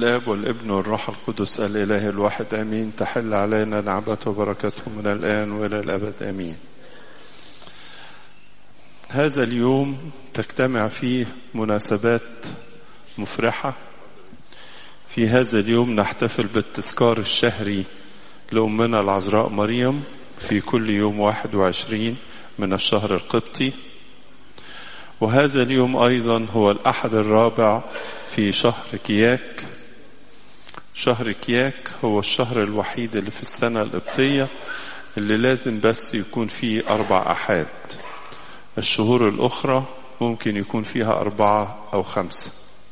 الاب والابن والروح القدس الاله الواحد امين تحل علينا نعمته وبركته من الان والى الابد امين هذا اليوم تجتمع فيه مناسبات مفرحه في هذا اليوم نحتفل بالتذكار الشهري لأمنا العذراء مريم في كل يوم 21 من الشهر القبطي وهذا اليوم أيضا هو الأحد الرابع في شهر كياك شهر كياك هو الشهر الوحيد اللي في السنة القبطية اللي لازم بس يكون فيه أربع أحاد الشهور الأخرى ممكن يكون فيها أربعة أو خمسة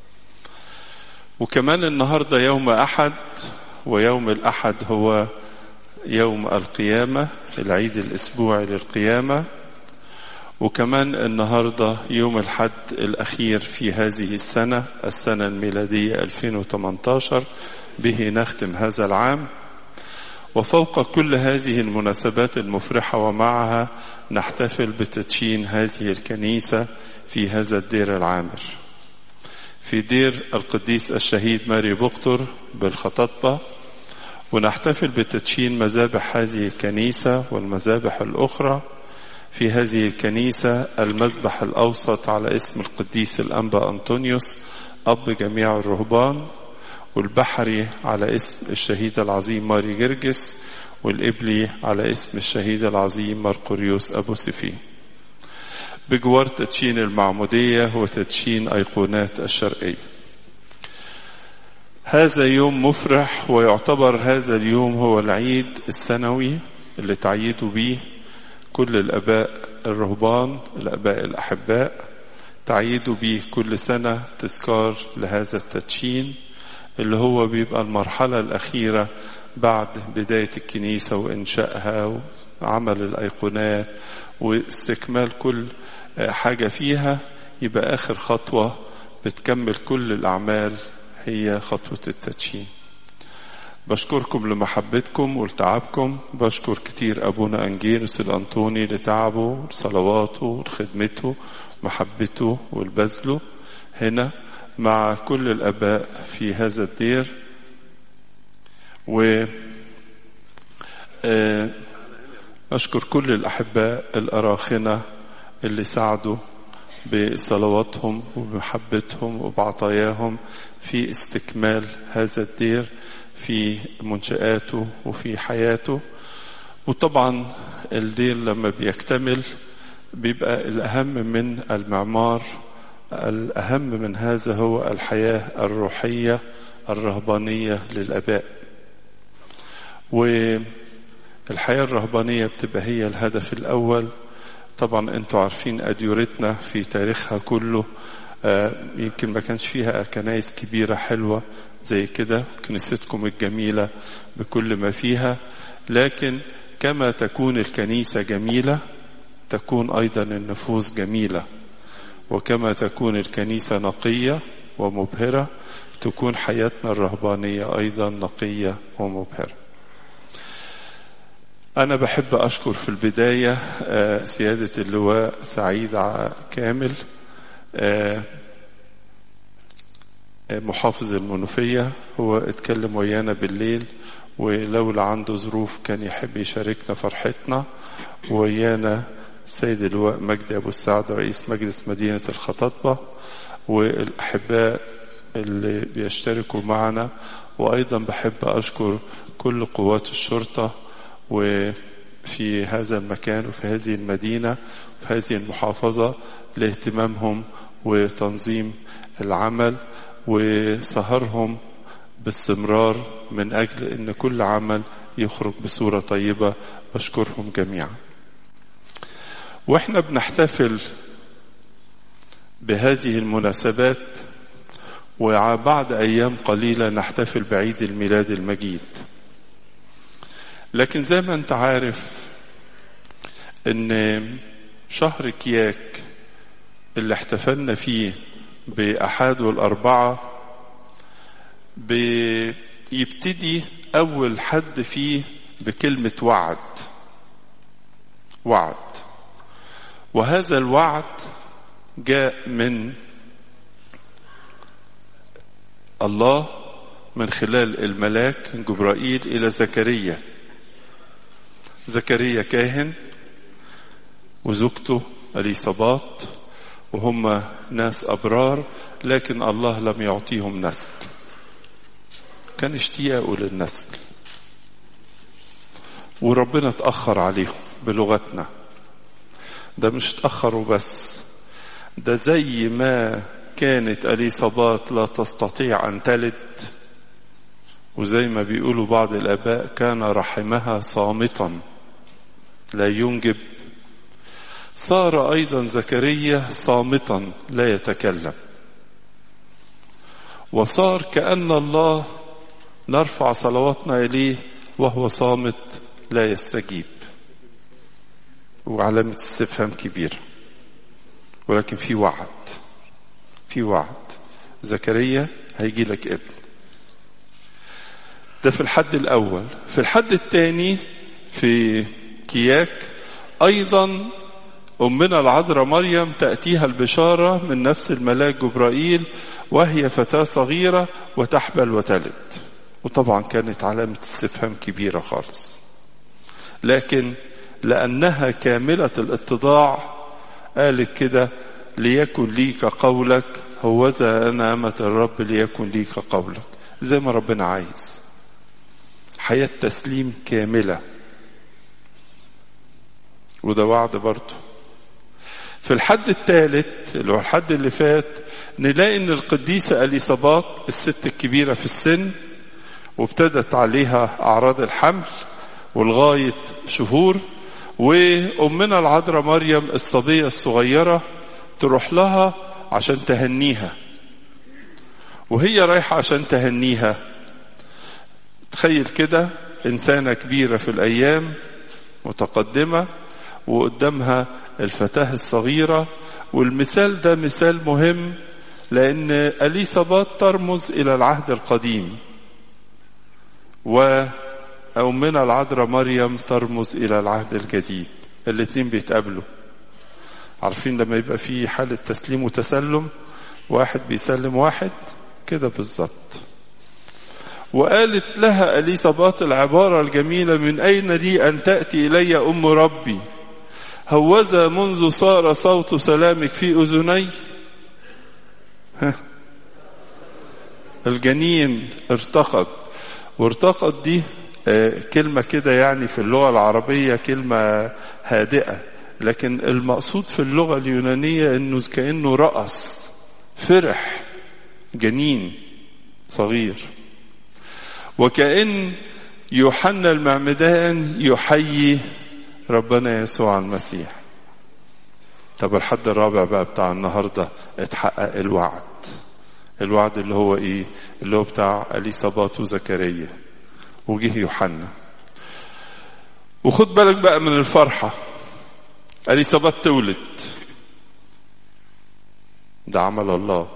وكمان النهاردة يوم أحد ويوم الأحد هو يوم القيامة العيد الأسبوعي للقيامة وكمان النهاردة يوم الحد الأخير في هذه السنة السنة الميلادية 2018 به نختم هذا العام وفوق كل هذه المناسبات المفرحة ومعها نحتفل بتدشين هذه الكنيسة في هذا الدير العامر في دير القديس الشهيد ماري بقطر بالخطاطبة ونحتفل بتدشين مذابح هذه الكنيسة والمذابح الأخرى في هذه الكنيسة المذبح الأوسط على اسم القديس الأنبا أنطونيوس أب جميع الرهبان والبحري على اسم الشهيد العظيم ماري جرجس والإبلي على اسم الشهيد العظيم مرقوريوس أبو سفين بجوار تدشين المعمودية وتدشين أيقونات الشرقية هذا يوم مفرح ويعتبر هذا اليوم هو العيد السنوي اللي تعيدوا به كل الآباء الرهبان الآباء الأحباء تعيدوا به كل سنة تذكار لهذا التدشين اللي هو بيبقى المرحلة الأخيرة بعد بداية الكنيسة وإنشائها وعمل الأيقونات واستكمال كل حاجة فيها يبقى آخر خطوة بتكمل كل الأعمال هي خطوة التدشين بشكركم لمحبتكم ولتعبكم بشكر كتير أبونا أنجيلوس الأنطوني لتعبه لصلواته ولخدمته ومحبته والبذله هنا مع كل الآباء في هذا الدير و أشكر كل الأحباء الأراخنة اللي ساعدوا بصلواتهم وبمحبتهم وبعطاياهم في استكمال هذا الدير في منشآته وفي حياته وطبعا الدير لما بيكتمل بيبقى الأهم من المعمار الأهم من هذا هو الحياة الروحية الرهبانية للآباء والحياة الرهبانية بتبقى هي الهدف الأول طبعا انتوا عارفين أديورتنا في تاريخها كله يمكن ما كانش فيها كنايس كبيرة حلوة زي كده كنيستكم الجميلة بكل ما فيها لكن كما تكون الكنيسة جميلة تكون أيضا النفوس جميلة وكما تكون الكنيسة نقية ومبهرة تكون حياتنا الرهبانية أيضا نقية ومبهرة أنا بحب أشكر في البداية سيادة اللواء سعيد كامل محافظ المنوفية هو اتكلم ويانا بالليل ولولا عنده ظروف كان يحب يشاركنا فرحتنا ويانا السيد اللواء مجدي أبو السعد رئيس مجلس مدينة الخطاطبة والأحباء اللي بيشتركوا معنا وأيضا بحب أشكر كل قوات الشرطة وفي هذا المكان وفي هذه المدينة وفي هذه المحافظة لاهتمامهم وتنظيم العمل وسهرهم باستمرار من أجل أن كل عمل يخرج بصورة طيبة بشكرهم جميعا واحنا بنحتفل بهذه المناسبات وبعد أيام قليلة نحتفل بعيد الميلاد المجيد لكن زي ما انت عارف ان شهر كياك اللي احتفلنا فيه بأحد والأربعة بيبتدي أول حد فيه بكلمة وعد وعد وهذا الوعد جاء من الله من خلال الملاك جبرائيل إلى زكريا زكريا كاهن وزوجته اليصابات وهم ناس أبرار لكن الله لم يعطيهم نسل كان اشتياقه للنسل وربنا اتأخر عليهم بلغتنا ده مش اتأخروا بس ده زي ما كانت اليصابات لا تستطيع أن تلد وزي ما بيقولوا بعض الآباء كان رحمها صامتا لا ينجب صار أيضا زكريا صامتا لا يتكلم وصار كأن الله نرفع صلواتنا إليه وهو صامت لا يستجيب وعلامة استفهام كبيرة ولكن في وعد في وعد زكريا هيجي لك ابن ده في الحد الأول في الحد الثاني في كياك أيضا أمنا العذراء مريم تأتيها البشارة من نفس الملاك جبرائيل وهي فتاة صغيرة وتحبل وتلد وطبعا كانت علامة استفهام كبيرة خالص لكن لأنها كاملة الاتضاع قالت كده ليكن ليك قولك هوذا أنا أمة الرب ليكن ليك قولك زي ما ربنا عايز حياة تسليم كاملة وده وعد برضه في الحد الثالث اللي هو الحد اللي فات نلاقي ان القديسة اليصابات الست الكبيرة في السن وابتدت عليها اعراض الحمل ولغاية شهور وامنا العذراء مريم الصبية الصغيرة تروح لها عشان تهنيها وهي رايحة عشان تهنيها تخيل كده إنسانة كبيرة في الأيام متقدمة وقدامها الفتاة الصغيرة والمثال ده مثال مهم لأن أليصابات ترمز إلى العهد القديم وأمنا العذراء مريم ترمز إلى العهد الجديد الاتنين بيتقابلوا عارفين لما يبقى في حالة تسليم وتسلم واحد بيسلم واحد كده بالظبط وقالت لها أليصابات العبارة الجميلة من أين لي أن تأتي إلي أم ربي هوذا منذ صار صوت سلامك في أذني ها الجنين ارتقد وارتقد دي كلمة كده يعني في اللغة العربية كلمة هادئة لكن المقصود في اللغة اليونانية انه كأنه رأس فرح جنين صغير وكأن يوحنا المعمدان يحيي ربنا يسوع المسيح طب الحد الرابع بقى بتاع النهارده اتحقق الوعد الوعد اللي هو ايه اللي هو بتاع اليصابات وزكريا وجه يوحنا وخد بالك بقى من الفرحة اليصابات تولد ده عمل الله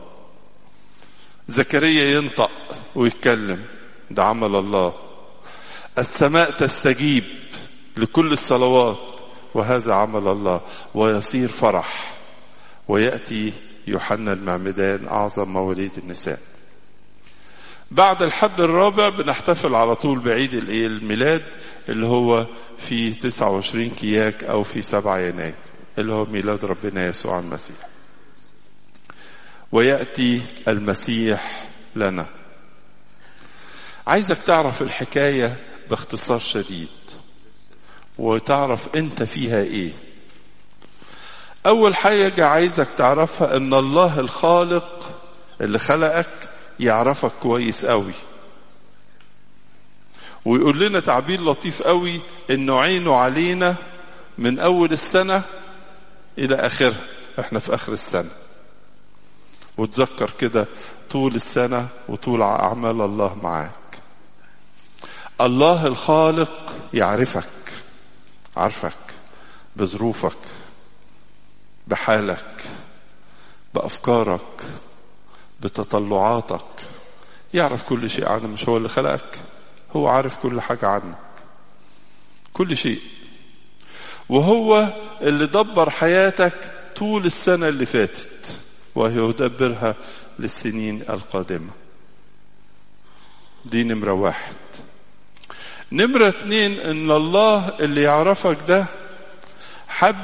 زكريا ينطق ويتكلم ده عمل الله السماء تستجيب لكل الصلوات وهذا عمل الله ويصير فرح ويأتي يوحنا المعمدان أعظم مواليد النساء بعد الحد الرابع بنحتفل على طول بعيد الميلاد اللي هو في 29 كياك أو في 7 يناير اللي هو ميلاد ربنا يسوع المسيح ويأتي المسيح لنا عايزك تعرف الحكاية باختصار شديد وتعرف انت فيها ايه اول حاجة عايزك تعرفها ان الله الخالق اللي خلقك يعرفك كويس قوي ويقول لنا تعبير لطيف قوي انه عينه علينا من اول السنة الى اخرها احنا في اخر السنة وتذكر كده طول السنة وطول اعمال الله معاك الله الخالق يعرفك عارفك بظروفك بحالك بافكارك بتطلعاتك يعرف كل شيء عنك مش هو اللي خلقك هو عارف كل حاجة عنك كل شيء وهو اللي دبر حياتك طول السنة اللي فاتت وهيدبرها للسنين القادمة دي نمرة واحد نمرة اتنين ان الله اللي يعرفك ده حب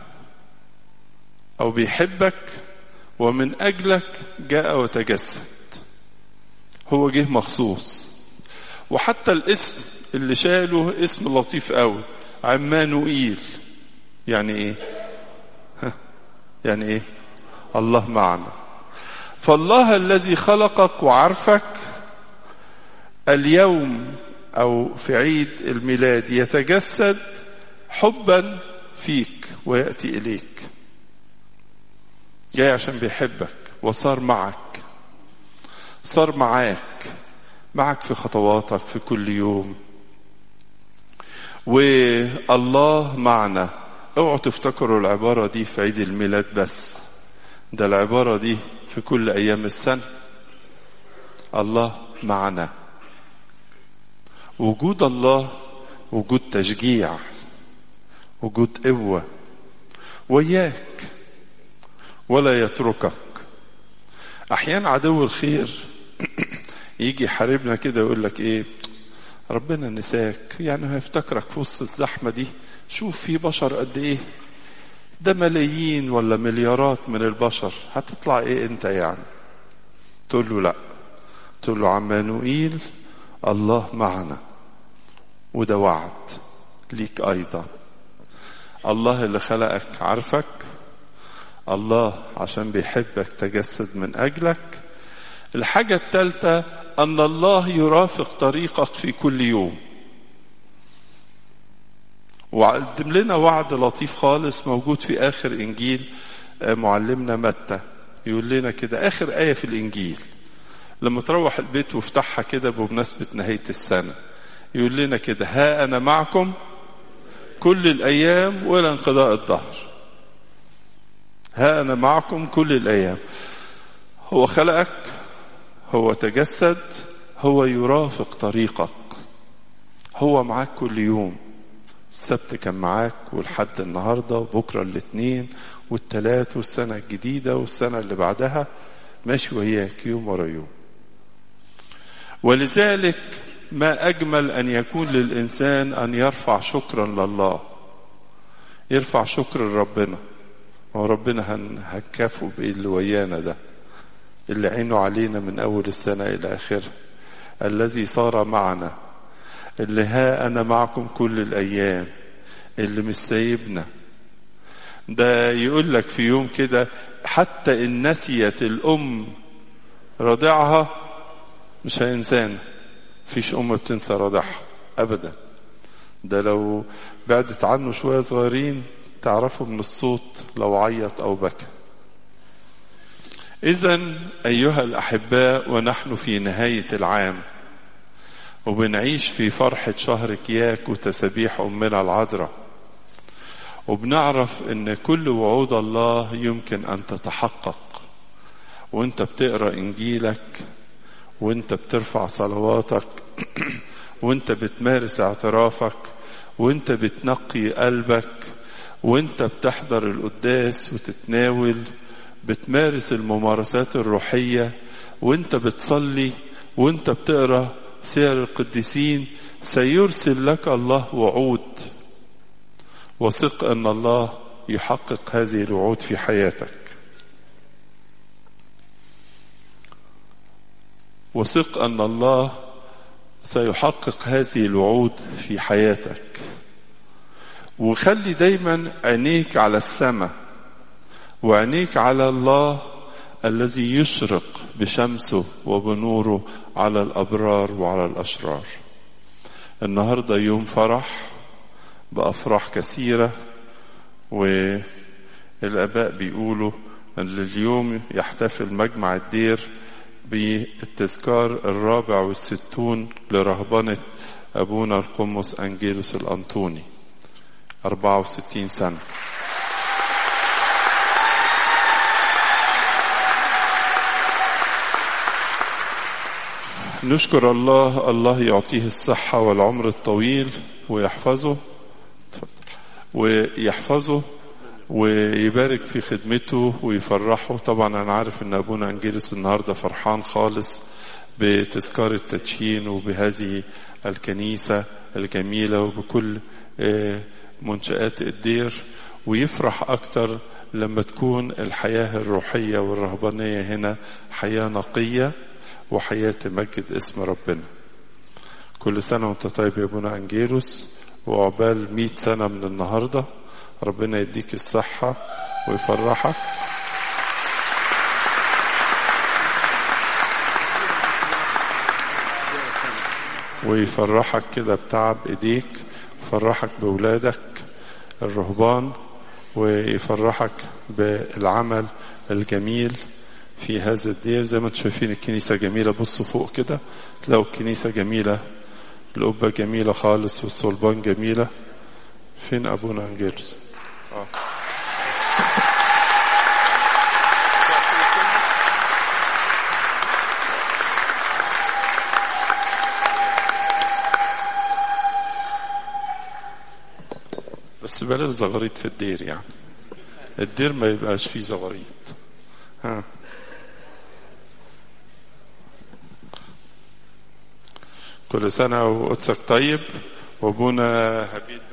او بيحبك ومن اجلك جاء وتجسد هو جه مخصوص وحتى الاسم اللي شاله اسم لطيف قوي عمانوئيل يعني ايه ها يعني ايه الله معنا فالله الذي خلقك وعرفك اليوم او في عيد الميلاد يتجسد حبا فيك وياتي اليك جاي عشان بيحبك وصار معك صار معاك معك في خطواتك في كل يوم والله معنا اوعوا تفتكروا العبارة دي في عيد الميلاد بس ده العبارة دي في كل أيام السنة الله معنا وجود الله وجود تشجيع وجود قوة وياك ولا يتركك أحيانا عدو الخير يجي يحاربنا كده يقول لك إيه ربنا نساك يعني هيفتكرك في وسط الزحمة دي شوف في بشر قد إيه ده ملايين ولا مليارات من البشر هتطلع إيه أنت يعني تقول له لا تقول له عمانوئيل الله معنا وده وعد ليك أيضا الله اللي خلقك عارفك الله عشان بيحبك تجسد من أجلك الحاجة الثالثة أن الله يرافق طريقك في كل يوم وقدم لنا وعد لطيف خالص موجود في آخر إنجيل معلمنا متى يقول لنا كده آخر آية في الإنجيل لما تروح البيت وافتحها كده بمناسبة نهاية السنة يقول لنا كده ها أنا معكم كل الأيام وإلى انقضاء الدهر ها أنا معكم كل الأيام هو خلقك هو تجسد هو يرافق طريقك هو معاك كل يوم السبت كان معاك والحد النهارده وبكره الاثنين والثلاث والسنه الجديده والسنه اللي بعدها ماشي وياك يوم ورا يوم ولذلك ما اجمل ان يكون للانسان ان يرفع شكرا لله يرفع شكر لربنا هو ربنا هنكافئه بايه اللي ويانا ده اللي عينه علينا من اول السنه الى اخرها الذي صار معنا اللي ها انا معكم كل الايام اللي مش سايبنا ده يقول لك في يوم كده حتى ان نسيت الام رضعها مش هينسانا فيش ام بتنسى رضعها ابدا ده لو بعدت عنه شويه صغيرين تعرفوا من الصوت لو عيط او بكى اذا ايها الاحباء ونحن في نهايه العام وبنعيش في فرحة شهر كياك وتسابيح أمنا العذراء وبنعرف إن كل وعود الله يمكن أن تتحقق وأنت بتقرأ إنجيلك وأنت بترفع صلواتك وأنت بتمارس اعترافك وأنت بتنقي قلبك وأنت بتحضر القداس وتتناول بتمارس الممارسات الروحية وأنت بتصلي وأنت بتقرأ سير القديسين سيرسل لك الله وعود وثق ان الله يحقق هذه الوعود في حياتك وثق ان الله سيحقق هذه الوعود في حياتك وخلي دايما عينيك على السماء وعينيك على الله الذي يشرق بشمسه وبنوره على الابرار وعلى الاشرار النهارده يوم فرح بافراح كثيره والاباء بيقولوا ان اليوم يحتفل مجمع الدير بالتذكار الرابع والستون لرهبنة أبونا القمص أنجيلوس الأنطوني 64 سنة نشكر الله الله يعطيه الصحة والعمر الطويل ويحفظه ويحفظه ويبارك في خدمته ويفرحه طبعا انا عارف ان ابونا انجيلس النهارده فرحان خالص بتذكار التدشين وبهذه الكنيسة الجميلة وبكل منشآت الدير ويفرح أكتر لما تكون الحياة الروحية والرهبانية هنا حياة نقية وحياة تمجد اسم ربنا كل سنة وانت طيب يا ابونا أنجيلوس وعقبال مئة سنة من النهاردة ربنا يديك الصحة ويفرحك ويفرحك كده بتعب ايديك يفرحك بولادك الرهبان ويفرحك بالعمل الجميل في هذا الدير زي ما انتم شايفين الكنيسة جميلة بصوا فوق كده تلاقوا الكنيسة جميلة القبة جميلة خالص والصلبان جميلة فين أبونا أنجيلوس آه. بس بلاش زغاريط في الدير يعني الدير ما يبقاش فيه زغاريط ها كل سنة وقدسك طيب وابونا هابيل